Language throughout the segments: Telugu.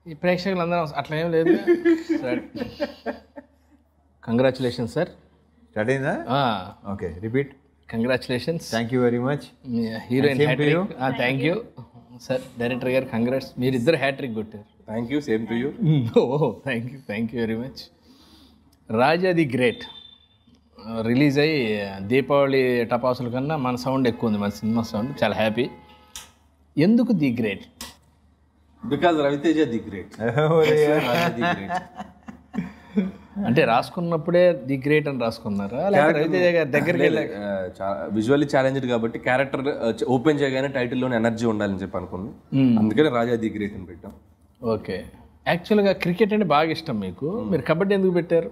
ఈ ప్రేక్షకులందరూ అట్లా ఏం లేదు కంగ్రాచులేషన్ సార్ స్టార్ట్ అయిందా okay repeat congratulations thank you very much heroine same to you. Thank you sir director గారు కంగ్రాట్స్ మీరు ఇద్దరు హ్యాట్రిక్ కొట్టారు thank you same to you oh thank you thank you very much Raja the great release అయ్యి దీపావళి టపాసుల కన్నా మన సౌండ్ ఎక్కువ ఉంది మన సినిమా సౌండ్ చాలా హ్యాపీ ఎందుకు the great because Ravi Teja the great the great అంటే రాసుకున్నప్పుడే ది గ్రేట్ అని రాసుకున్నారా లేకపోతే రవితేజ గారి దగ్గరికి వెళ్ళి విజువల్లీ ఛాలెంజ్డ్ కాబట్టి క్యారెక్టర్ ఓపెన్ చేయగానే టైటిల్లోనే ఎనర్జీ ఉండాలని చెప్పి అనుకున్నాను అందుకనే రాజా ది గ్రేట్ అని పెట్టాం ఓకే యాక్చువల్గా క్రికెట్ అంటే బాగా ఇష్టం మీకు మీరు కబడ్డీ ఎందుకు పెట్టారు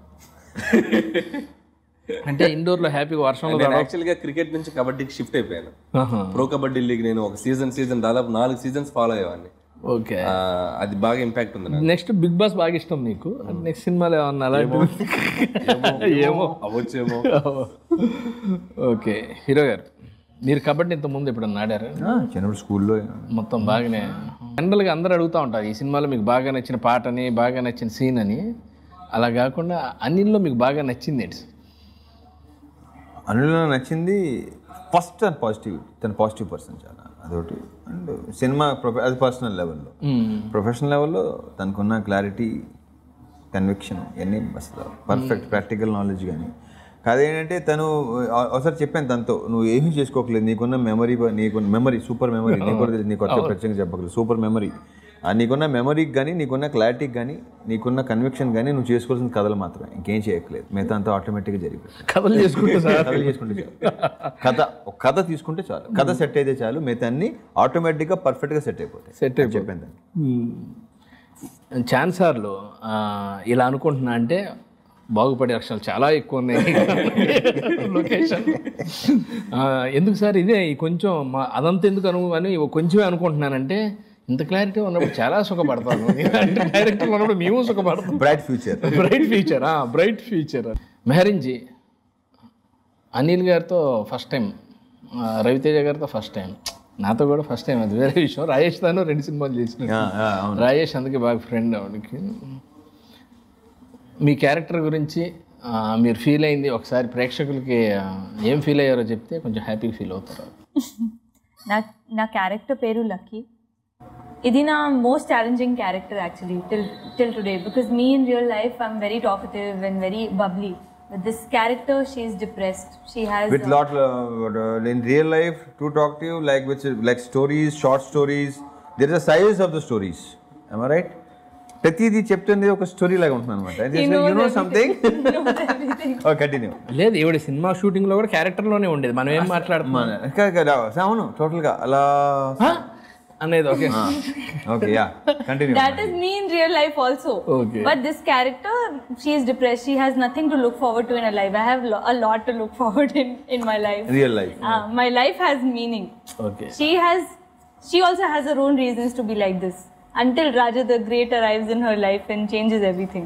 అంటే ఇండోర్లో హ్యాపీగా వర్షంలో నేను యాక్చువల్గా క్రికెట్ నుంచి కబడ్డీకి షిఫ్ట్ అయిపోయాను ఆహా. ప్రో కబడ్డీ లీగ్ నేను ఒక సీజన్ సీజన్ దాదాపు నాలుగు సీజన్స్ ఫాలో అయ్యేవాడిని ఓకే ఆ, అది బాగా ఇంపాక్ట్ ఉంది నాకు నెక్స్ట్ బిగ్ బాస్ బాగా ఇష్టం మీకు నెక్స్ట్ సినిమాలో ఏమన్నా అలాంటి ఏమో అవ్వచ్చేమో ఓకే హీరో గారు మీరు కబడ్డీ ఇంత ముందు ఎప్పుడన్నా ఆడారు చిన్నప్పుడు స్కూల్లో మొత్తం బాగానే జనరల్గా అందరూ అడుగుతూ ఉంటారు ఈ సినిమాలో మీకు బాగా నచ్చిన పాట అని బాగా నచ్చిన సీన్ అని అలా కాకుండా అన్నిల్లో మీకు బాగా నచ్చింది ఏంటి అందులో నాకు నచ్చింది ఫస్ట్ తన పాజిటివ్ తన పాజిటివ్ పర్సన్ చాలా అదొకటి అండ్ సినిమా ప్రొఫె అది పర్సనల్ లెవెల్లో ప్రొఫెషనల్ లెవెల్లో తనకున్న క్లారిటీ కన్విక్షన్ ఇవన్నీ అసలు పర్ఫెక్ట్ ప్రాక్టికల్ నాలెడ్జ్ కానీ కాదేంటంటే తను ఆ- ఒకసారి చెప్పాను తనతో నువ్వు ఏమీ చేసుకోకలేదు నీకున్న మెమరీ నీకున్న మెమరీ సూపర్ మెమరీ నీకు కూడా తెలియదు నీకు వచ్చే ప్రత్యేకంగా చెప్పకలేదు సూపర్ మెమరీ నీకున్న మెమరీకి కానీ నీకున్న క్లారిటీకి కానీ నీకున్న కన్విక్షన్ కానీ నువ్వు చేసుకోవాల్సిన కథలు మాత్రమే ఇంకేం చేయట్లేదు మిగతా అంతా ఆటోమేటిక్గా జరిగిపోతుంది కథలు చేసుకుంటే సార్ కథలు చేసుకుంటే చాలు కథ ఒక కథ తీసుకుంటే చాలు కథ సెట్ అయితే చాలు మిగతా అన్ని ఆటోమేటిక్గా పర్ఫెక్ట్గా సెట్ అయిపోతాయి సెట్ అయిపోయి చెప్పాను దాన్ని ఛాన్సార్లు ఇలా అనుకుంటున్నా అంటే బాగుపడే అక్షరాలు చాలా ఎక్కువ ఉన్నాయి లొకేషన్ ఎందుకు సార్ ఇదే ఈ కొంచెం మా అదంతా ఎందుకు అను అని కొంచెమే అనుకుంటున్నానంటే ఇంత క్లారిటీ ఉన్నప్పుడు చాలా సుఖపడతాను అంటే డైరెక్టర్ ఉన్నప్పుడు మేము సుఖపడతాం bright future bright future bright future Mehreen ji Anil గారితో ఫస్ట్ టైం రవితేజ గారితో ఫస్ట్ టైం నాతో కూడా ఫస్ట్ టైం అది వేరే విషయం రాజేష్ తాను రెండు సినిమాలు చేసిన అవును రాజేష్ అందుకే బాగా ఫ్రెండ్ ఆవిడకి మీ క్యారెక్టర్ గురించి ఆ, మీరు ఫీల్ అయింది ఒకసారి ప్రేక్షకులకి ఆ, ఏం ఫీల్ అయ్యారో చెప్తే కొంచెం హ్యాపీగా ఫీల్ అవుతారు నా నా క్యారెక్టర్ పేరు లక్కీ ఇది నా most challenging character actually till till today because me in real life I'm very talkative and very bubbly with this character she is depressed she has with lot uh, in real life to talk to you like which like stories short stories there is a size of the stories am i right ప్రతిదీ చెప్తుంది ఒక స్టోరీ లాగా ఉంటుంది అనమాట యు నో సంథింగ్ కంటిన్యూ లేదు ఈవిడ సినిమా షూటింగ్లో కూడా క్యారెక్టర్లోనే ఉండేది మనం ఏం మాట్లాడుతున్నాం అవును టోటల్ గా అలా అనేది okay okay yeah continue That is me in real life also. Okay. But this character, she is depressed. She has nothing to look forward to in her life. I have lo- a lot to look forward in in my life. Real life Uh, my life has meaning. Okay She has, she also has her own reasons to be like this. Until Raja the Great arrives in her life and changes everything.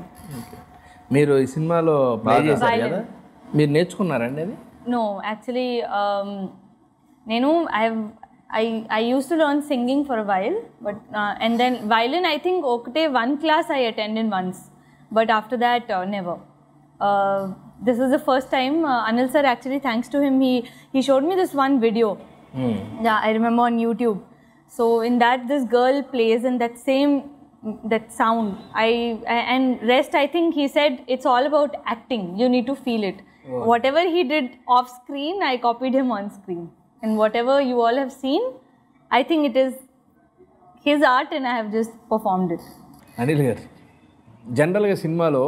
మీరు ఈ సినిమాలో ప్లే చేశారు Violin. కదా మీరు నేర్చుకున్నారండి అది No, actually, um, Nenu, I've I I used to learn singing for a while, but uh, and then violin. I think okay, one class I attended once, but after that, uh, never. Uh, this was the first time uh, Anil sir actually, thanks to him, he he showed me this one video. Yeah, I remember on YouTube. So in that, this girl plays in that same that sound. I, I and rest. I think he said it's all about acting. You need to feel it. Whatever he did off screen, I copied him on screen. And whatever you all have seen, I think it is his art, and I have just performed it. Anil గారు జనరల్గా సినిమాలో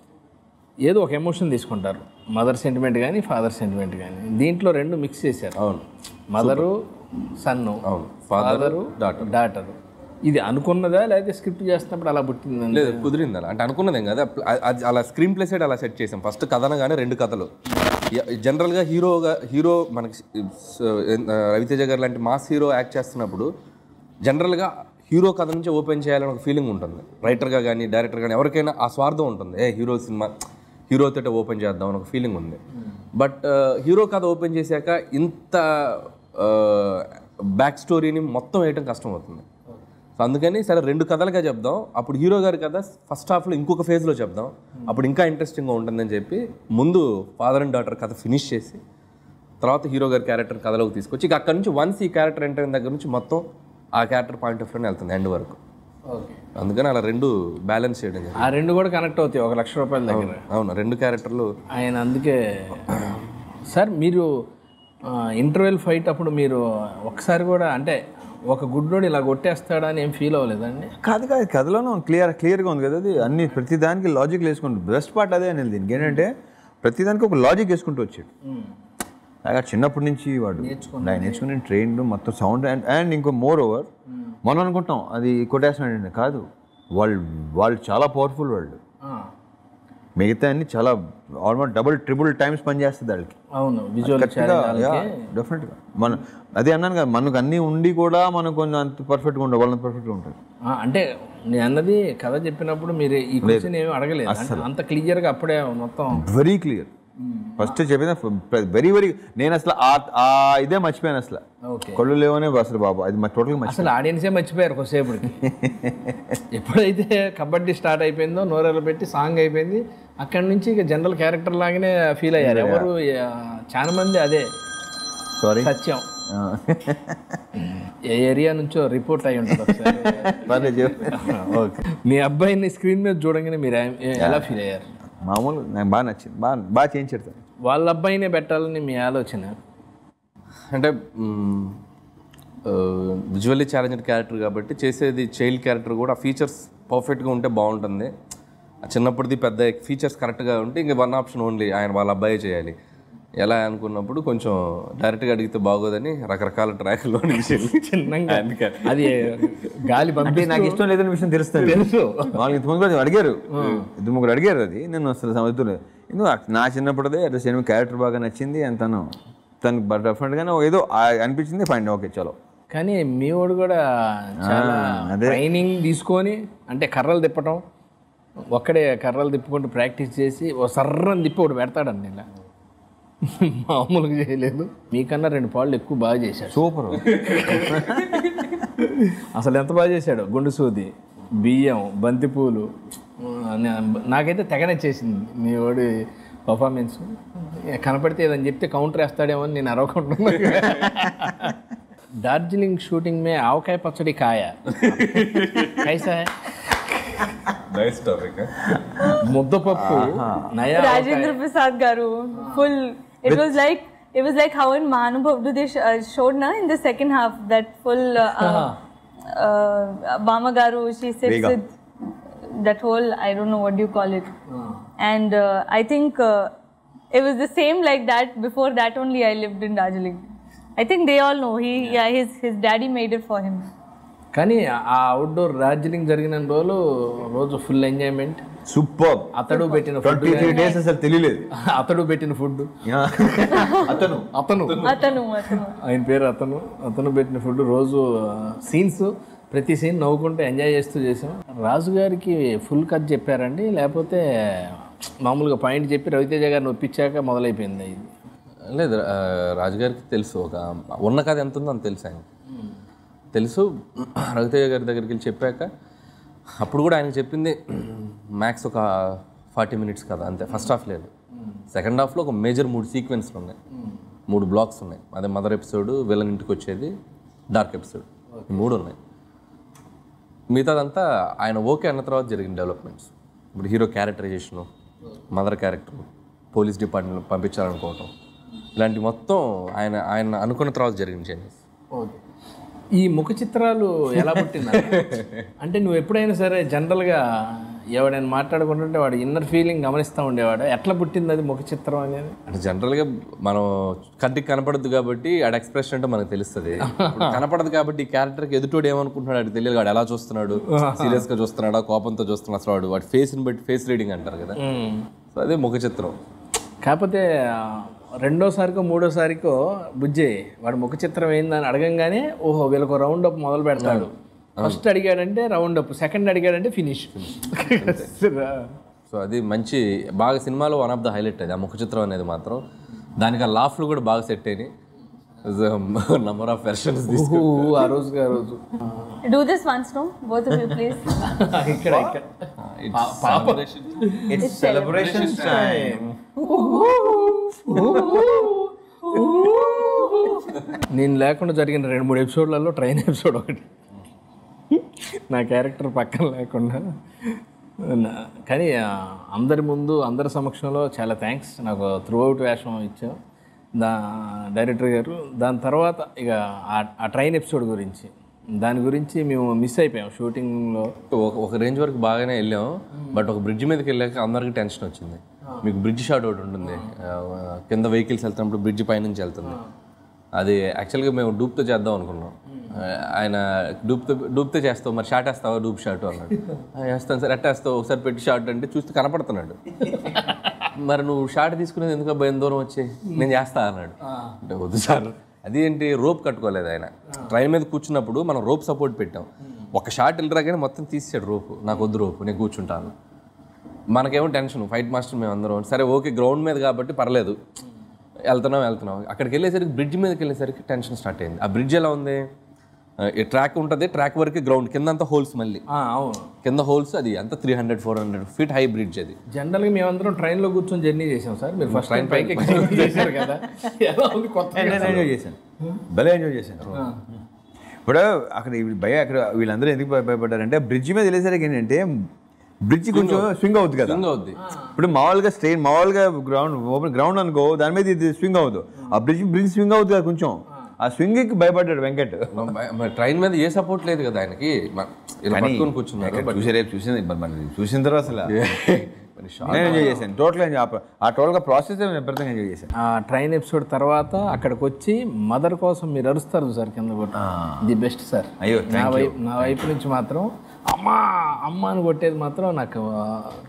ఏదో ఒక ఎమోషన్ తీసుకుంటారు మదర్ సెంటిమెంట్ కానీ ఫాదర్ సెంటిమెంట్ కానీ దీంట్లో రెండు మిక్స్ చేశారు అవును మదరు సన్ను అవును ఫాదరు డాటర్ డాటర్ ఇది అనుకున్నదా లేకపోతే స్క్రిప్ట్ చేస్తున్నప్పుడు అలా పుట్టిందని లేదు కుదిరింది అలా అంటే అనుకున్నదేం కదా అ- అది అలా స్క్రీన్ ప్లే సైడ్ అలా సెట్ చేసాం ఫస్ట్ కథనగానే రెండు కథలు య- జనరల్గా హీరోగా హీరో మనకి స- ఆ, రవితేజ గారు లాంటి మాస్ హీరో యాక్ట్ చేస్తున్నప్పుడు జనరల్గా హీరో కథ నుంచి ఓపెన్ చేయాలని ఒక ఫీలింగ్ ఉంటుంది రైటర్గా కానీ డైరెక్టర్ కానీ ఎవరికైనా ఆ స్వార్థం ఉంటుంది ఏ హీరో సినిమా హీరోతో ఓపెన్ చేద్దాం అని ఒక ఫీలింగ్ ఉంది బట్ హీరో కథ ఓపెన్ చేశాక ఇంత బ్యాక్ స్టోరీని మొత్తం వేయటం కష్టం అవుతుంది సో అందుకని సరే రెండు కథలుగా చెప్దాం అప్పుడు హీరో గారి కథ ఫస్ట్ హాఫ్లో ఇంకొక ఫేజ్లో చెప్దాం అప్పుడు ఇంకా ఇంట్రెస్టింగ్గా ఉంటుందని చెప్పి ముందు ఫాదర్ అండ్ డాటర్ కథ ఫినిష్ చేసి తర్వాత హీరో గారి క్యారెక్టర్ కథలోకి తీసుకొచ్చి ఇక అక్కడ నుంచి వన్స్ ఈ క్యారెక్టర్ ఎంటర్ అయిన దగ్గర నుంచి మొత్తం ఆ క్యారెక్టర్ పాయింట్ ఆఫ్ వ్యూనే వెళ్తుంది ఎండ్ వరకు ఓకే అందుకని అలా రెండు బ్యాలెన్స్ చేయడం జరిగింది ఆ రెండు కూడా కనెక్ట్ అవుతాయి ఒక లక్ష రూపాయల దగ్గర అవును రెండు క్యారెక్టర్లు ఆయన అందుకే సార్ మీరు ఇంటర్వెల్ ఫైట్ అప్పుడు మీరు ఒకసారి కూడా అంటే ఒక గుడ్డోడు ఇలా కొట్టేస్తాడా అని ఏం ఫీల్ అవ్వలేదండి కాదు కాదు కథలోనూ క్లియర్ క్లియర్గా ఉంది కదా అది అన్ని ప్రతి దానికి లాజిక్ వేసుకుంటు బెస్ట్ పార్ట్ అదే అనేది దీనికి ఏంటంటే ప్రతి దానికి ఒక లాజిక్ వేసుకుంటూ వచ్చాడు అలాగా చిన్నప్పటి నుంచి వాడు ఆయన నేర్చుకుని ట్రైన్ మొత్తం సౌండ్ అండ్ అండ్ ఇంకో మోర్ ఓవర్ మనం అనుకుంటాం అది కొట్టేస్తున్నాడండి కాదు వాళ్ళు వాళ్ళు చాలా పవర్ఫుల్ వాళ్ళు మిగతా అన్ని చాలా ఆల్మోస్ట్ డబుల్ ట్రిపుల్ టైమ్స్ పనిచేస్తుంది వాళ్ళకి అవును విజువల్ డెఫినెట్గా మన అదే అన్నాను కదా మనకు అన్నీ ఉండి కూడా మనకు కొంచెం అంత పర్ఫెక్ట్గా ఉండవు వాళ్ళంత పర్ఫెక్ట్గా ఉంటుంది అంటే నేను అన్నది కథ చెప్పినప్పుడు మీరు ఈ క్వశ్చన్ ఏమి అడగలేదు అంటే అంత క్లియర్గా అప్పుడే మొత్తం వెరీ క్లియర్ ఫస్ట్ చెప్పిన వెరీ వెరీ నేను అసలు ఆ- ఆ ఇదే మర్చిపోయాను అసలు ఓకే కళ్ళు లేవనే అసలు బాబు అది టోటల్గా మర్చిపోయాను అసలు ఆడియన్సే మర్చిపోయారు కొద్దిసేపటికి ఎప్పుడైతే కబడ్డీ స్టార్ట్ అయిపోయిందో నోరెలు పెట్టి సాంగ్ అయిపోయింది అక్కడి నుంచి ఇక జనరల్ క్యారెక్టర్ లాగానే ఫీల్ అయ్యారు ఎవరు ఆ, చాలా మంది అదే సారీ సత్యం ఏ ఏరియా నుంచో రిపోర్ట్ అయి ఉంటుంది ఒకసారి ఓకే మీ అబ్బాయిని స్క్రీన్ మీద చూడంగానే మీరు ఏం- ఏ- ఎలా ఫీల్ అయ్యారు మామూలు నాకు బాగా నచ్చింది బాగా బాగా చేయించాడు సార్ వాళ్ళ అబ్బాయినే పెట్టాలని మీ ఆలోచన అంటే విజువల్లీ ఛాలెంజ్డ్ క్యారెక్టర్ కాబట్టి చేసేది చైల్డ్ క్యారెక్టర్ కూడా ఫీచర్స్ పర్ఫెక్ట్గా ఉంటే బాగుంటుంది ఆ చిన్నప్పటిది పెద్ద ఫీచర్స్ కరెక్ట్గా ఉంటే ఇంక వన్ ఆప్షన్ ఓన్లీ ఆయన వాళ్ళ అబ్బాయి చేయాలి ఎలా అనుకున్నప్పుడు కొంచెం డైరెక్ట్గా అడిగితే బాగోదని రకరకాల ట్రాక్లో నుంచి చిన్నంగా అది గాలి అంటే పంపి నాకు ఇష్టం లేదని విషయం తెలుస్తుంది తెలుసు వాళ్ళు ఇంతమంది కూడా అడిగారు ఇద్దరు ముగ్గురు అడిగారు అది నేను అసలు సమర్థులు ఎందుకు నా చిన్నప్పుడుదే అట్లా సినిమా క్యారెక్టర్ బాగా నచ్చింది అని తను తనకు డెఫినెట్గానే ఏదో ఆ- అనిపించింది ఫైన్ ఓకే చలో కానీ మీ వాడు కూడా చాలా ట్రైనింగ్ తీసుకొని అంటే కర్రలు తిప్పటం ఒక్కడే కర్రలు తిప్పుకుంటూ ప్రాక్టీస్ చేసి ఓ సర్రని తిప్పి ఒకటి పెడతాడండి ఇలా మామూలుగా చేయలేదు మీకన్నా రెండు పాళ్ళు ఎక్కువ బాగా చేశాడు సూపర్ అసలు ఎంత బాగా చేశాడు గుండు సూది బియ్యం బంతిపూలు ఆ, నే- నాకైతే తెగ నచ్చేసింది మీ వాడి పర్ఫార్మెన్స్ కనపడితే ఏదని చెప్తే కౌంటర్ వేస్తాడేమో అని నేను అరవకుంటున్నా డార్జిలింగ్ షూటింగ్ మే ఆవకాయ పచ్చడి కాయ కైసా హై? నైస్ టాపిక్ ముద్దపప్పు నయా Rajendra Prasad Garu, full. It was like it was like how in Mahanubhav do they sh- uh, showed na in the second half that full uh, uh, uh, Bama Garu she sits Vega. with that whole I don't know what do you call it, and uh, I think uh, it was the same like that. Before that only I lived in Darjeeling. I think they all know he yeah his his daddy made it for him. కానీ ఆ అవుట్డోర్ డార్జిలింగ్ జరిగిన రోజులు రోజు ఫుల్ ఎంజాయ్మెంట్ సూపర్ అతడు పెట్టిన ఫుడ్ ట్వంటీ త్రీ డేస్ అసలు తెలియలేదు అతడు పెట్టిన ఫుడ్ అతను అతను Atanu, Atanu. ఆయన పేరు అతను అతను పెట్టిన ఫుడ్ రోజు సీన్స్ ప్రతి సీన్ నవ్వుకుంటూ ఎంజాయ్ చేస్తూ చేసాం రాజు గారికి ఫుల్ కట్ చెప్పారండి లేకపోతే మామూలుగా పాయింట్ చెప్పి రవితేజ గారిని ఒప్పించాక మొదలైపోయింది ఇది లేదు ఆ, రాజుగారికి తెలుసు ఒక ఉన్న కథ ఎంత ఉందో అంత తెలుసు ఆయన తెలుసు రవితేజ గారి దగ్గరికి వెళ్ళి చెప్పాక అప్పుడు కూడా ఆయన చెప్పింది మ్యాక్స్ ఒక ఫార్టీ మినిట్స్ కదా అంతే ఫస్ట్ హాఫ్ లేదు సెకండ్ హాఫ్లో ఒక మేజర్ మూడు సీక్వెన్స్లు ఉన్నాయి మూడు బ్లాక్స్ ఉన్నాయి అదే మదర్ ఎపిసోడ్ విలన్ ఇంటికి వచ్చేది డార్క్ ఎపిసోడ్ ఈ మూడు ఉన్నాయి మిగతాదంతా ఆయన ఓకే అన్న తర్వాత జరిగిన డెవలప్మెంట్స్ ఇప్పుడు hero characterization mother character police department పంపించాలనుకోవటం ఇలాంటి మొత్తం ఆయన ఆయన అనుకున్న తర్వాత జరిగిన చేంజెస్ ఓకే ఈ ముఖ చిత్రాలు ఎలా పుట్టింది అంటే నువ్వు ఎప్పుడైనా సరే జనరల్గా ఎవడైనా మాట్లాడుకుంటుంటే వాడు ఇన్నర్ ఫీలింగ్ గమనిస్తూ ఉండేవాడు ఎట్లా పుట్టింది అది ముఖ చిత్రం అనేది అంటే జనరల్గా మనం కంటికి కనపడదు కాబట్టి ఆడ ఎక్స్ప్రెషన్ అంటే మనకు తెలుస్తుంది ఇప్పుడు కనపడదు కాబట్టి ఈ క్యారెక్టర్కి ఎదుటోడు ఏమనుకుంటున్నాడు అది తెలియదు వాడు ఎలా చూస్తున్నాడు సీరియస్గా చూస్తున్నాడా కోపంతో చూస్తున్నాడు అసలు వాడు వాడి ఫేస్ని బట్టి ఫేస్ రీడింగ్ అంటారు కదా సో అదే ముఖ చిత్రం కాకపోతే ఆ, రెండోసారికో మూడోసారికో బుజ్జే వాడు ముఖ చిత్రం ఏందని అడగంగానే ఓహో వీళ్ళకు రౌండ్ అప్ మొదలు పెడతాడు ఫస్ట్ అడిగాడంటే రౌండ్ అప్ సెకండ్ అడిగాడంటే ఫినిష్ సో అది మంచి బాగా సినిమాలో వన్ ఆఫ్ ద హైలైట్ అది ఆ ముఖ చిత్రం అనేది మాత్రం దానికి ఆ లాఫ్లు కూడా బాగా సెట్ అయినాయి నంబర్ ఆఫ్ వెర్షన్స్ ఊ, ఆ రోజు ఆ రోజు Do this once, no? Both of you, please. ఇక్కడ ఇక్కడ ఇట్స్ సెలబ్రేషన్ టైం నేను లేకుండా జరిగిన రెండు మూడు ఎపిసోడ్లలో ట్రైన్ ఎపిసోడ్ ఒకటి నా క్యారెక్టర్ పక్కన లేకుండా నా- కానీ ఆ, అందరి ముందు అందరి సమక్షంలో చాలా థ్యాంక్స్ నాకు త్రూ అవుట్ వేషం ఇచ్చాం దా డైరెక్టర్ గారు దాని తర్వాత ఇక ఆ- ఆ ట్రైన్ ఎపిసోడ్ గురించి దాని గురించి మేము మిస్ అయిపోయాం షూటింగ్లో ఒక ఒక రేంజ్ వరకు బాగానే వెళ్ళాం బట్ ఒక బ్రిడ్జ్ మీదకి వెళ్ళాక అందరికి టెన్షన్ వచ్చింది మీకు బ్రిడ్జ్ షాట్ ఒకటి ఉంటుంది ఆ, కింద వెహికల్స్ వెళ్తున్నప్పుడు బ్రిడ్జ్ పైనుంచి వెళ్తుంది అది యాక్చువల్గా మేము డూప్తో చేద్దాం అనుకున్నాం ఆ, ఆయన డూప్తో డూప్తో చేస్తావు మరి షాట్ వేస్తావా డూప్ షాట్ అన్నాడు "ఆ, వేస్తాను సార్ ఎట్టేస్తావు ఒకసారి పెట్టి షాట్ అంటే చూస్తే కనపడుతున్నాడు మరి నువ్వు షాట్ తీసుకునేది ఎందుకు భయం దూరం వచ్చి నేను చేస్తా అన్నాడు అంటే వద్దు సార్ అది ఏంటి రోప్ కట్టుకోలేదు ఆయన ట్రైన్ మీద కూర్చున్నప్పుడు మనం రోప్ సపోర్ట్ పెట్టాం ఒక షాట్ వెళ్ళరాగానే మొత్తం తీసాడు రోపు నాకు వద్దు రోపు నేను కూర్చుంటాను మనకేమో టెన్షన్ ఫైట్ మాస్టర్ మేము అందరం సరే ఓకే గ్రౌండ్ మీద కాబట్టి పర్లేదు వెళ్తున్నాం వెళ్తున్నాం అక్కడికి వెళ్ళేసరికి బ్రిడ్జ్ మీదకి వెళ్ళేసరికి టెన్షన్ స్టార్ట్ అయింది ఆ బ్రిడ్జ్ ఎలా ఉంది ఈ ట్రాక్ ఉంటుంది ట్రాక్ వరకు గ్రౌండ్ కింద అంతా హోల్స్ మళ్ళీ ఆ, అవును కింద హోల్స్ అది అంత three hundred four hundred feet high bridge అది జనరల్గా మేమందరం ట్రైన్లో కూర్చొని జర్నీ చేసాం సార్ మీరు ఫస్ట్ టైం పైకి ఎక్కి జర్నీ చేశారు కదా ఎలా ఉంది కొత్త నేను ఎంజాయ్ చేశాను భలే ఎంజాయ్ చేశాను ఇప్పుడు అక్కడ వీళ్ళు భయ అక్కడ వీళ్ళందరూ ఎందుకు భయ- భయపడ్డారంటే బ్రిడ్జ్ మీద వెళ్ళేసరికి ఏంటంటే బ్రిడ్జ్ కొంచెం స్వింగ్ అవుతుంది కదా స్వింగ్ అవుద్ది ఇప్పుడు మామూలుగా స్ట్రెయిన్ మామూలుగా గ్రౌండ్ ఓపెన్ గ్రౌండ్ అనుకో దాని మీద ఇది స్వింగ్ అవుతుంది ఆ బ్రిడ్జ్ బ్రిడ్జ్ స్వింగ్ అవుతుంది కదా కొంచెం ఆ స్వింగ్కి భయపడ్డాడు వెంకట్ ట్రైన్ మీద ఏ సపోర్ట్ లేదు కదా ఆయనకి మ- ఇలా పట్టుకొని కూర్చున్నారు ఎక్కడ చూసారే చూసింది మరి మరి చూసిన తర్వాత అసలు నేను ఎంజాయ్ చేశాను టోటల్ ఎంజాయ్ ఆ టోటల్గా ప్రాసెస్ విపరీతంగా ఎంజాయ్ చేశాను ఆ ట్రైన్ ఎపిసోడ్ తర్వాత అక్కడికి వచ్చి మదర్ కోసం మీరు అరుస్తారు సార్ కింద కొట్టి ది బెస్ట్ సార్ అయ్యో, నా వైపు నా వైపు నుంచి మాత్రం అమ్మా అమ్మ అని కొట్టేది మాత్రం నాకు ఆ,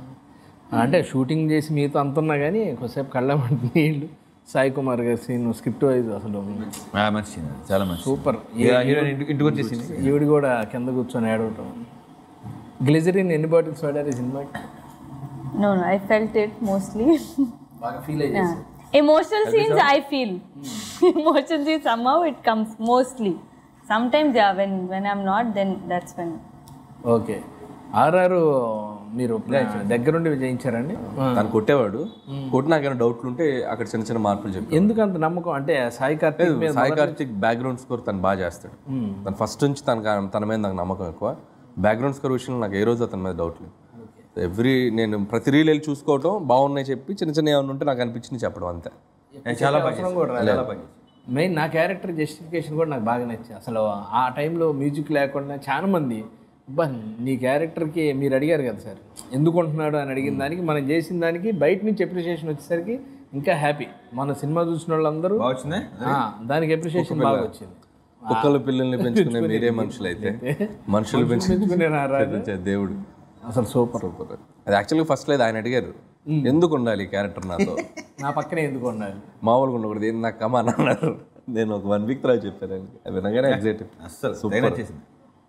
అంటే షూటింగ్ చేసి మీతో అంతున్నా కానీ కొద్దిసేపు కళ్ళమంటే నీళ్ళు సాయి కుమార్ గారి సీన్ స్క్రిప్ట్ వైజ్ అసలు ఆ, మంచి scene. చాలా మంచి సూపర్ హీరోయిన్ ఇంటికి ఇంటికి వచ్చేసింది ఈవిడ కూడా కింద కూర్చొని ఏడవటం గ్లిజరిన్ ఎన్ని బాటిల్స్ వాడారు ఈ సినిమాకి No, no, I felt it mostly. బాగా ఫీల్ అయ్యి yeah. Emotional scenes, I feel. Emotional scenes, somehow it comes mostly. Sometimes, yeah, when, when I'm not, then that's when. Okay RR మీరు దగ్గరుండి చేయించారండి తను కొట్టేవాడు కొట్టినాకైనా డౌట్లు ఉంటే అక్కడ చిన్న చిన్న మార్పులు చెప్పి ఎందుకు అంత నమ్మకం అంటే సాయి కార్తీక్ మీద సాయి కార్తిక్ బ్యాక్గ్రౌండ్ స్కోర్ తను బాగా చేస్తాడు తను ఫస్ట్ నుంచి తన తన మీద నాకు నమ్మకం ఎక్కువ బ్యాక్గ్రౌండ్ స్కోర్ విషయంలో నాకు ఏ రోజు అతని మీద డౌట్ లేదు ఎవ్రీ నేను ప్రతి రీల్ వెళ్ళి చూసుకోవటం బాగున్నాయి చెప్పి చిన్న చిన్న ఏమైనా ఉంటే నాకు అనిపించింది చెప్పడం అంతే చాలా బాగా చేశాడు. కూడా చాలా బాగా చేశాడు. మెయిన్ నా క్యారెక్టర్ జస్టిఫికేషన్ కూడా నాకు బాగా నచ్చింది అసలు ఆ టైంలో మ్యూజిక్ లేకుండా చాలా మంది అబ్బా నీ క్యారెక్టర్కి మీరు అడిగారు కదా సార్ ఎందుకు ఉంటున్నాడు అని అడిగిన దానికి మనం చేసిన దానికి బయట నుంచి అప్రిషియేషన్ వచ్చేసరికి ఇంకా హ్యాపీ మన సినిమా చూసిన వాళ్ళందరూ బాగా వచ్చిందా ఆ, దానికి అప్రిషియేషన్ బాగా వచ్చింది కుక్కల పిల్లల్ని పెంచుకునే మీరే మనుషులు అయితే మనుషులు పెంచుకునే పెంచుకునే దేవుడు అసలు సూపర్ అది యాక్చువల్గా ఫస్ట్ లేదు ఆయన అడిగారు ఎందుకు ఉండాలి ఈ క్యారెక్టర్ నాతో నా పక్కనే ఎందుకు ఉండాలి మామూలుగా ఉండకూడదు ఏంది నాకు కమాన్ అన్నారు నేను ఒక వన్ వీక్ తర్వాత చెప్పాను ఆయనకి. అది వినగానే ఎగ్జైట్ అస్సలు ధైర్యం చేసింది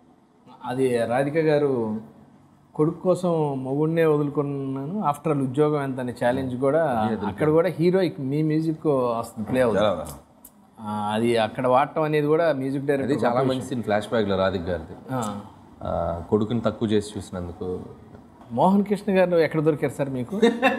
అది రాధిక గారు కొడుకు కోసం మొగుడినే వదులుకున్నాను ఆఫ్టర్ ఆల్ ఉద్యోగం ఎంత అనే ఛాలెంజ్ కూడా అక్కడ కూడా హీరో మీ మ్యూజిక్ వస్తుంది ప్లే అవుతుంది చాలా బాగా. ఆ, అది అక్కడ వాడటం అనేది కూడా మ్యూజిక్ అది డైరెక్టర్ చాలా మంచి సీన్ ఫ్లాష్ బ్యాక్లో రాధిక్ గారిది ఆ, కొడుకుని తక్కువ చేసి చూసినందుకు మోహన్ కృష్ణ గారు ఎక్కడ దొరికారు సార్ మీకు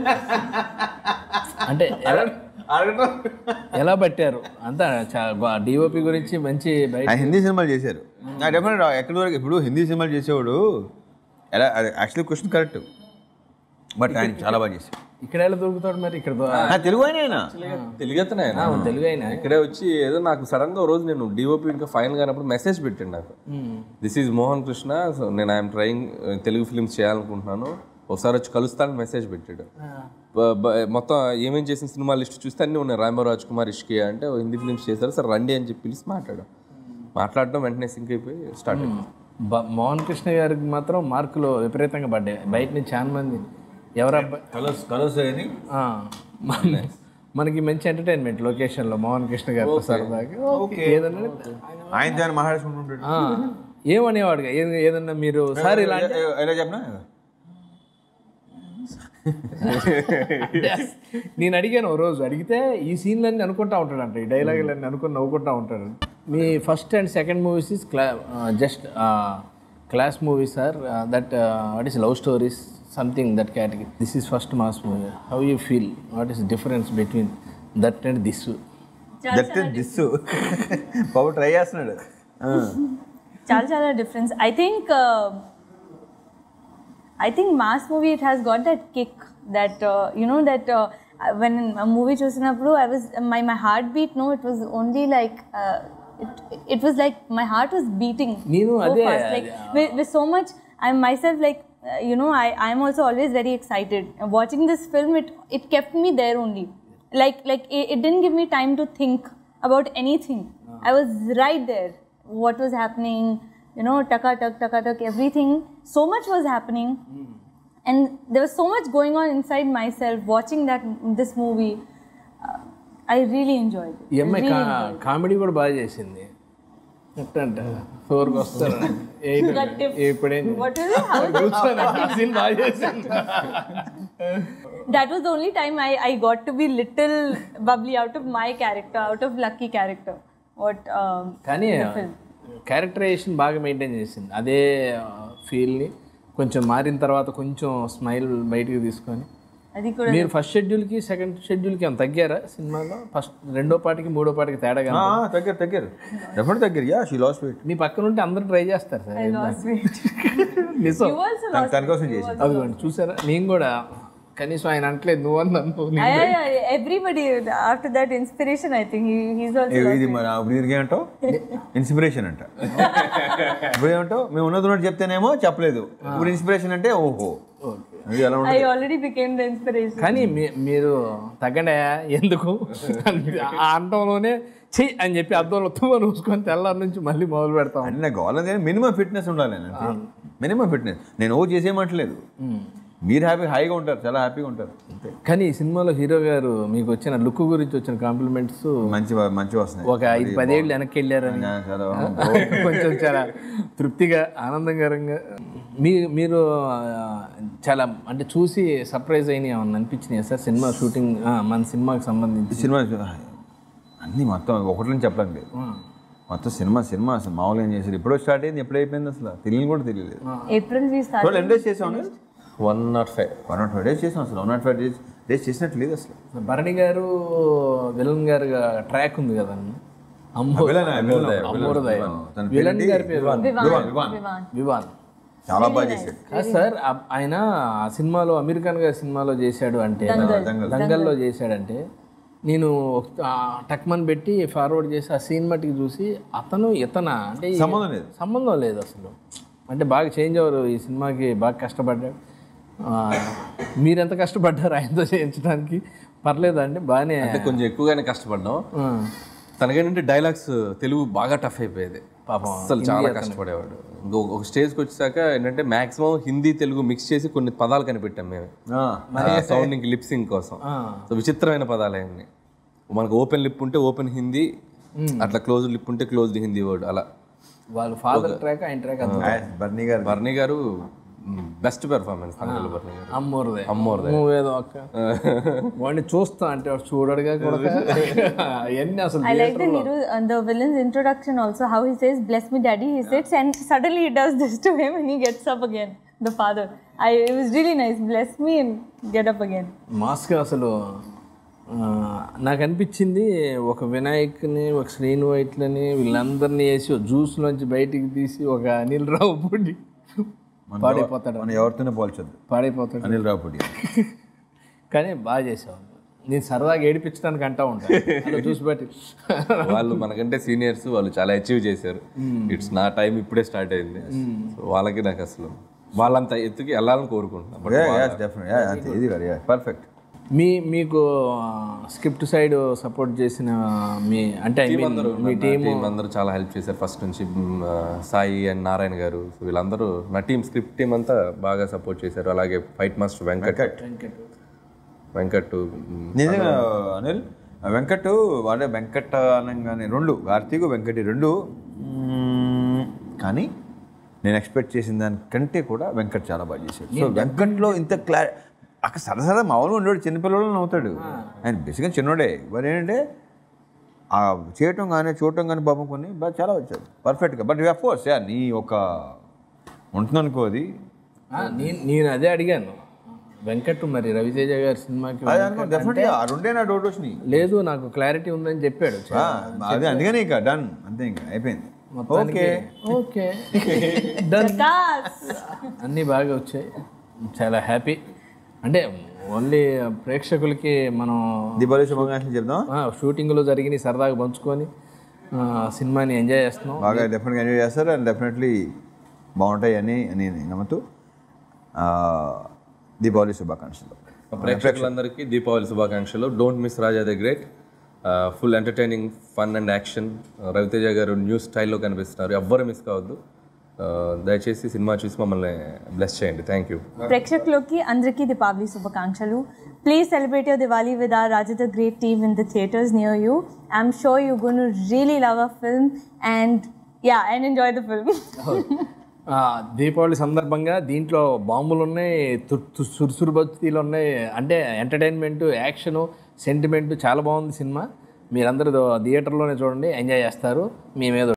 అంటే ఎలా ఎలా పట్టారు అంతా డిఓపి గురించి మంచి బయట ఆయన హిందీ సినిమాలు చేశారు నా డెఫినెట్ ఎక్కడి వరకు ఇప్పుడు హిందీ సినిమాలు చేసేవాడు ఎలా యాక్చువల్లీ క్వశ్చన్ కరెక్ట్ బట్ ఆయన చాలా బాగా చేశాడు ఇక్కడ ఎలా దొరుకుతాడు మరి ఇక్కడ దొ- నా తెలుగు ఆయన ఆయన తెలుగతనే ఆయన ఆ, తెలుగు అయినా ఇక్కడే వచ్చి ఏదో నాకు సడన్ గా ఓ రోజు నేను డిఓపి ఇంకా ఫైనల్ కానప్పుడు మెసేజ్ పెట్టాను నాకు this is Mohan Krishna so నేను ఐఎమ్ ట్రయింగ్ తెలుగు ఫిల్మ్స్ చేయాలనుకుంటున్నాను ఒకసారి వచ్చి కలుస్తానని మెసేజ్ పెట్టాడు బ- బ- మొత్తం ఏమేం చేసిన సినిమా లిస్ట్ చూస్తే అన్నీ ఉన్నాయి రాంబాబు రాజ్ కుమార్ ఇష్కి అంటే ఓ హిందీ ఫిల్మ్స్ చేశారు సార్ రండి అని చెప్పి పిలిచి మాట్లాడాం మాట్లాడడం వెంటనే సింక్ అయిపోయి స్టార్ట్ అయింది బ- మోహన్ కృష్ణ గారికి మాత్రం మార్కులు విపరీతంగా పడ్డాయి బయట నుంచి చాలా మంది ఎవరబ్బాయి కలర్స్ కలర్స్ అని ఆ, మన- మనకి మంచి ఎంటర్టైన్మెంట్ లొకేషన్లో మోహన్ కృష్ణ గారు సరదాగా ఓకే ఏదన్నా ఆయన దాన్ని మాట్లాడుకుంటుంటాడు ఆ, ఏమనేవాడుగా ఏ- ఏదన్నా మీరు సార్ ఇలా ఎలా చెప్పనా నేను అడిగాను ఓ రోజు అడిగితే ఈ సీన్లన్నీ అనుకుంటా ఉంటాడంట ఈ డైలాగులన్నీ అనుకుని నవ్వుకుంటా ఉంటాడు మీ first and second movies is cla just class movies are that what is love stories something that category this is first mass movie how you feel what is difference between that and this that this బాబు ట్రై చేస్తున్నాడు ఆ. చాలా చాలా difference I think I think mass movie it has got that kick that you know that when movie చూసినప్పుడు I was my my heart beat no it was only like it was like my heart was beating నేను అదే- like with so much I myself like you know I I am also always very excited watching this film it it kept me there only like like it, it didn't give me time to think about anything I was right there what was happening you know taka tak taka tak everything so much was happening and there was so much going on inside myself watching that this movie uh, I really enjoyed it ఈ అమ్మాయి really కా- enjoyed it. కామెడీ కూడా బాగా చేసింది ఎట్టంట ఫోర్కి వస్తారు ఎయిట్ Got tips. ఇప్పుడేం what is it how కూర్చొని ఆ scene బాగా చేసింది that was the only time I, I got to be little bubbly out of my character, out of Lucky character. What um, కానీ the film. క్యారెక్టరైజేషన్ బాగా మెయింటైన్ చేసింది అదే ఫీల్ని కొంచెం మారిన తర్వాత కొంచెం స్మైల్ బయటికి తీసుకొని అది కూడా మీరు ఫస్ట్ షెడ్యూల్కి సెకండ్ షెడ్యూల్కి ఏమైనా తగ్గారా సినిమాలో ఫస్ట్ రెండో పాటికి మూడో పాటికి తేడా ఆ, ఆ, తగ్గారు తగ్గారు డెఫినెట్ తగ్గారు యా షీ లాస్ వెయిట్ మీ పక్కన ఉంటే అందరూ ట్రై చేస్తారు సార్ I lost weight. నిజం you also lost తన కోసం చేసింది అదిగోండి చూసారా నేను కూడా కనీసం ఆయన అంటలేదు నువ్వు అన్ను I, I, I, everybody after that inspiration, I think he, he's also A, lost ఇది మరి అప్పుడు తిరిగి ఏమంటావు ఇన్స్పిరేషన్ అంట ఇప్పుడు ఏమంటావు మేము ఉన్నది ఉన్నట్టు చెప్తేనేమో చెప్పలేదు ఇప్పుడు ఇన్స్పిరేషన్ అంటే ఓహో అది ఎలా ఉంటుంది I already became the inspiration. కానీ మీ- మీరు తగ్గండి ఎందుకు ఆ అంటంలోనే చెయ్యి అని చెప్పి అద్దంలో తుమ్మ చూసుకొని తెల్లారి నుంచి మళ్ళీ మొదలు పెడతాం అంటే నాకు కావాలని మినిమం ఫిట్నెస్ ఉండాలి మినిమం ఫిట్నెస్ నేను ఓ చేసేయమంటలేదు మీరు హ్యాపీ హాయిగా ఉంటారు చాలా హ్యాపీగా ఉంటారు అంతే కానీ ఈ సినిమాలో హీరో గారు మీకు వచ్చిన లుక్ గురించి వచ్చిన కాంప్లిమెంట్స్ మంచి మంచి వస్తున్నాయి ఒక ఐదు పదేళ్ళు వెనక్కి వెళ్ళారని నా చాలా కొంచెం చాలా తృప్తిగా ఆనందకరంగా మీ మీరు ఆ, చాలా అంటే చూసి సర్ప్రైజ్ అయిన ఏమన్నా అనిపించినాయి సార్ సినిమా షూటింగ్ ఆ, మన సినిమాకి సంబంధించి సినిమా అన్నీ మొత్తం ఒకటి నుంచి చెప్పడం లేదు మొత్తం సినిమా సినిమా అసలు మామూలుగా ఏం చేశారు ఎప్పుడో స్టార్ట్ అయింది ఎప్పుడు అయిపోయింది అసలు తెలియని కూడా తెలియలేదు April we started. టోటల్ ఎన్ని డేస్ చేసాం one naught five one naught five days చేసాం అసలు one naught five days days చేసినట్టు లేదు అసలు భరణి గారు విలన్ గారు ట్రాక్ ఉంది కదండి అమ్మో విలన్, విలన్, అమ్మోరదయ తన విలన్ పేరేంటి? గారి పేరు వివాన్, వివాన్. Vivan. వివాన్ చాలా బాగా చేశాడు కాదు సార్ ఆ- ఆయన ఆ సినిమాలో అమెరికన్ గారి సినిమాలో చేశాడు అంటే దంగల్. దంగల్లో చేశాడంటే నేను ఒక- ఆ టక్మన్ పెట్టి ఫార్వర్డ్ చేసి ఆ సీన్ మట్టికి చూసి అతను ఇతన అంటే ఈ- సంబంధం లేదు. సంబంధం లేదు అసలు అంటే బాగా చేంజ్ అవ్వరు ఈ సినిమాకి బాగా కష్టపడ్డాడు ఆ, మీరెంత కష్టపడ్డారు ఆయనతో చేయించడానికి పర్లేదా అండి బాగానే అంటే కొంచెం ఎక్కువగానే కష్టపడ్డాం ఆ, తనకేంటంటే డైలాగ్స్ తెలుగు బాగా టఫ్ అయిపోయేది పాపం అసలు చాలా కష్టపడేవాడు ఇంకో ఒక స్టేజ్కి వచ్చాక ఏంటంటే మాక్సిమం హిందీ తెలుగు మిక్స్ చేసి కొన్ని పదాలు కనిపెట్టాం మేము సౌండింగ్ లిప్ సింగ్ కోసం సో విచిత్రమైన పదాలు అవన్నీ మనకు ఓపెన్ లిప్ ఉంటే ఓపెన్ హిందీ అట్లా క్లోజ్ లిప్ ఉంటే క్లోజ్డ్ హిందీ వర్డ్ అలా వాళ్ళు ఫాదర్ ట్రాక్ ఆయన ట్రాక్ అంత బర్నీ గారు బర్నీ గారు బెస్ట్ పెర్ఫార్మెన్స్ తమిళ బర్నీ గారు అమ్మోరదే అమ్మోరదే. నువ్వేదో అక్క వాడిని చూస్తా అంటే వాడు చూడడుగా కూడా అవన్నీ అసలు I like the hero, uh, the villain's introduction also. How he says, "Bless me, Daddy." He sits and suddenly he does this to him, and he gets up again. The father. I, it was really nice. Bless me and get up again. Mask అసలు ఆ, నాకు అనిపించింది ఒక వినాయక్ని ఒక శ్రీను వైట్లని వీళ్ళందరినీ వేసి ఒక జ్యూస్లోంచి బయటికి తీసి ఒక అనిల్ రావు పొడి పాడైపోతాడు మనం ఎవరితోనే పోల్చొద్దు పాడైపోతాడు అనిల్ రావుపూడి కానీ బాగా చేసావు నేను సరదాగా ఏడిపించడానికి అంటా ఉంటాను అలా చూసి బట్టి వాళ్ళు మనకంటే సీనియర్స్ వాళ్ళు చాలా అచీవ్ చేశారు ఇట్స్ నా టైం ఇప్పుడే స్టార్ట్ అయింది సో వాళ్ళకి నాకు అసలు వాళ్ళంత ఎత్తుకి వెళ్ళాలని కోరుకుంటున్నాను బట్ డెఫినెట్ ఇది పర్ఫెక్ట్ మీ మీకు స్క్రిప్ట్ సైడ్ సపోర్ట్ చేసిన మీ అంటే I mean, మీ టీం టీం అందరూ చాలా హెల్ప్ చేశారు ఫస్ట్ నుంచి మ్, ఆ, సాయి అండ్ నారాయణ గారు సో వీళ్ళందరూ నా టీం స్క్రిప్ట్ టీం అంతా బాగా సపోర్ట్ చేశారు అలాగే ఫైట్ మాస్టర్ వెంకట్ వెంకట్ మ్, నిజంగా అనిల్ వెంకట్ వాడే వెంకట్ అనగానే రెండు కార్తీక్ వెంకటి రెండు మ్మ్, కానీ నేను ఎక్స్పెక్ట్ చేసిన దానికంటే కూడా వెంకట్ చాలా బాగా చేశాడు సో వెంకట్లో ఇంత క్లా అక్కడ సరసరా మామూలుగా ఉండేవాడు చిన్నపిల్లలు నవ్వుతాడు ఆయన బేసిక్గా చిన్నోడే మరి ఏంటంటే ఆ చేయటం కానీ చూడటం కానీ పాపం కొన్ని బాగా చాలా వచ్చారు పర్ఫెక్ట్గా బట్ ఆఫ్ కోర్స్ యా నీ ఒక ఉంటుందనుకో అది ఆ, నేను నేను అదే అడిగాను వెంకట్ మరి రవితేజ గారి సినిమాకి అది అనుకో డెఫినెట్గా ఆ రెండే నా డౌట్ వచ్చినాయి లేదు నాకు క్లారిటీ ఉందని చెప్పాడు ఆ, అదే అందుకనే ఇక డన్ అంతే ఇంకా అయిపోయింది ఓకే ఓకే డన్ Kas. అన్నీ బాగా వచ్చాయి చాలా హ్యాపీ అంటే ఓన్లీ ప్రేక్షకులకి మనం దీపావళి శుభాకాంక్షలు చెప్దాం ఆ, షూటింగ్లో జరిగిన సరదాగా పంచుకొని ఆ, సినిమాని ఎంజాయ్ చేస్తున్నాం బాగా డెఫినెట్గా ఎంజాయ్ చేస్తారు అండ్ డెఫినెట్లీ బాగుంటాయి అని అని నమ్ముతూ ఆ, దీపావళి శుభాకాంక్షలు ప్రేక్షకులందరికీ దీపావళి శుభాకాంక్షలు don't miss Raja the great full entertaining fun and action Ravi Teja గారు న్యూ స్టైల్లో కనిపిస్తున్నారు ఎవ్వరు మిస్ కావద్దు Uh, దయచేసి సినిమా చూసి మమ్మల్ని బ్లెస్ చేయండి థ్యాంక్ యూ ప్రేక్షకులకి అందరికీ దీపావళి శుభాకాంక్షలు please celebrate your Diwali with our Raja the great team in the theatres near you I'm sure you gonna really love a film and yeah and enjoy the film ఆ, దీపావళి సందర్భంగా దీంట్లో బాంబులు ఉన్నాయి తు- తు- సురుసురు బస్తీలు ఉన్నాయి అంటే ఎంటర్టైన్మెంట్ యాక్షన్ సెంటిమెంట్ చాలా బాగుంది సినిమా మీరందరూ థియేటర్లోనే చూడండి ఎంజాయ్ చేస్తారు మీ మీద